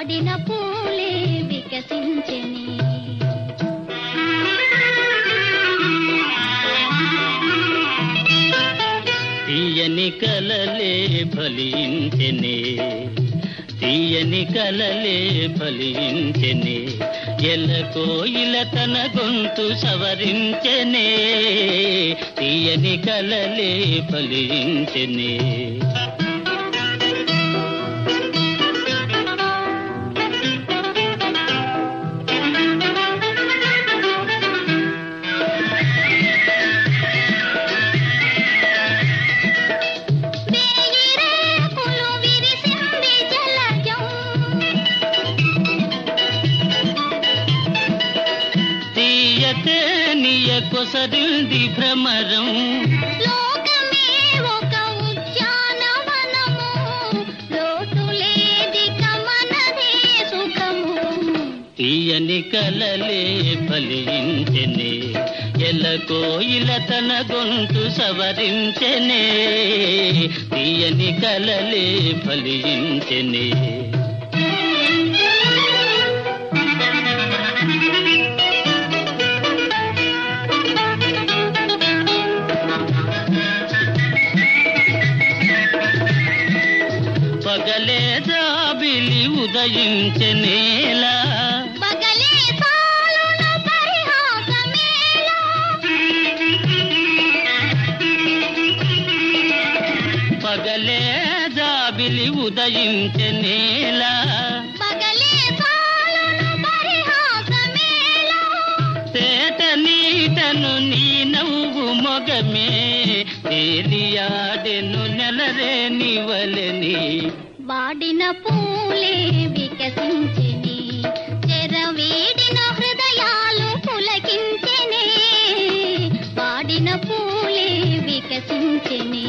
వాడిన పూలే వికసించెని తీయని కలలే ఫలించెనే తీయని కలలే ఫలించెనే ఎల్లకో ఇల తన గొంతు సవరించెనే తీయని కలలే ఫలించెనే వేయి రేకులు విరిసింది జలజం తీయతే నీయ కొసరింది భ్రమరం లోకమే ఒక ఉద్యానవనము లోటు లేదిక మనదే సుఖము తీయని కలలే ఫలించెనే ఎల్లకో ఇల తన గొంతు సవరించెనే తీయని కలలే ఫలించెనే పగలే జాబిలి ఉదయించెనేలా పగలే సాలున పరిహాసమేలా పగలే జాబిలి ఉదయించెనేలా పగలే సాలున పరిహాసమేలా తేట నీటను నీ నవ్వు మొగమే తేలియాడెను నెలరే నివలని వాడిన పూలే వికసించెని చెరవీడిన హృదయాలు పులకించెనే వాడిన పూలే వికసించెని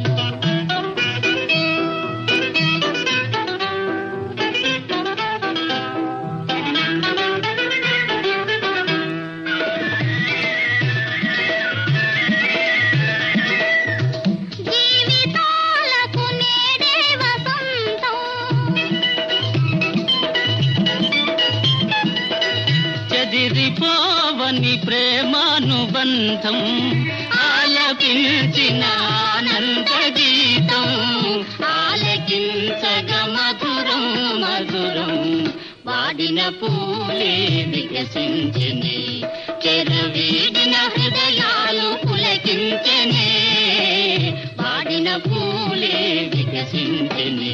జీవితాలకు నేడే వసంతం చెదిరిపోవని ప్రేమానుబంధం ఆలపించిన ఆనంద గీతం ఆలకించగ మధురం మధురం వాడిన పూలే వికసించని చెరవీడిన హృదయాలు పులకించనే వాడిన పూలే వికసించనే